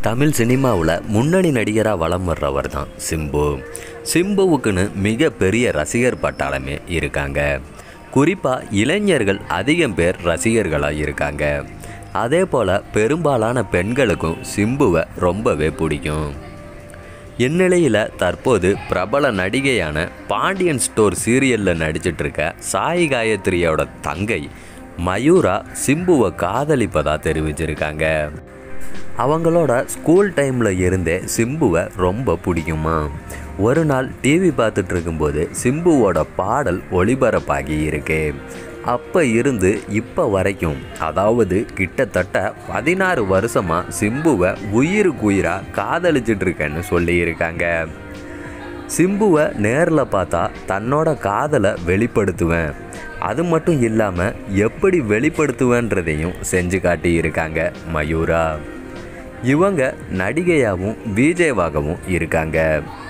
தமிழ் சினிமாவில் முன்னணி நடிகராக வலம் வர்றவர் தான் சிம்பு சிம்புவுக்குன்னு மிக பெரிய ரசிகர் பட்டாளமே இருக்காங்க குறிப்பாக இளைஞர்கள் அதிகம் பேர் ரசிகர்களாக இருக்காங்க அதே போல் பெரும்பாலான பெண்களுக்கும் சிம்புவை ரொம்பவே பிடிக்கும் இந்நிலையில் தற்போது பிரபல நடிகையான பாண்டியன் ஸ்டோர் சீரியலில் நடிச்சிட்டு இருக்க சாய் காயத்ரியோட தங்கை மயூரா சிம்புவை காதலிப்பதா தெரிவிச்சிருக்காங்க அவங்களோட ஸ்கூல் டைமில் இருந்தே சிம்புவை ரொம்ப பிடிக்குமா ஒரு நாள் டிவி பார்த்துட்டு இருக்கும்போது சிம்புவோட பாடல் ஒளிபரப்பாகி இருக்கு அப்போ இருந்து இப்போ வரைக்கும் அதாவது கிட்டத்தட்ட பதினாறு வருஷமாக சிம்புவை உயிருக்கு உயிராக காதலிச்சிட்டு இருக்கேன்னு சொல்லியிருக்காங்க சிம்புவை நேரில் பார்த்தா தன்னோட காதலை வெளிப்படுத்துவேன் அது மட்டும் இல்லாமல் எப்படி வெளிப்படுத்துவேன்றதையும் செஞ்சு காட்டியிருக்காங்க மயூரா இவங்க நடிகையாகவும் விஜேவாகவும் இருக்காங்க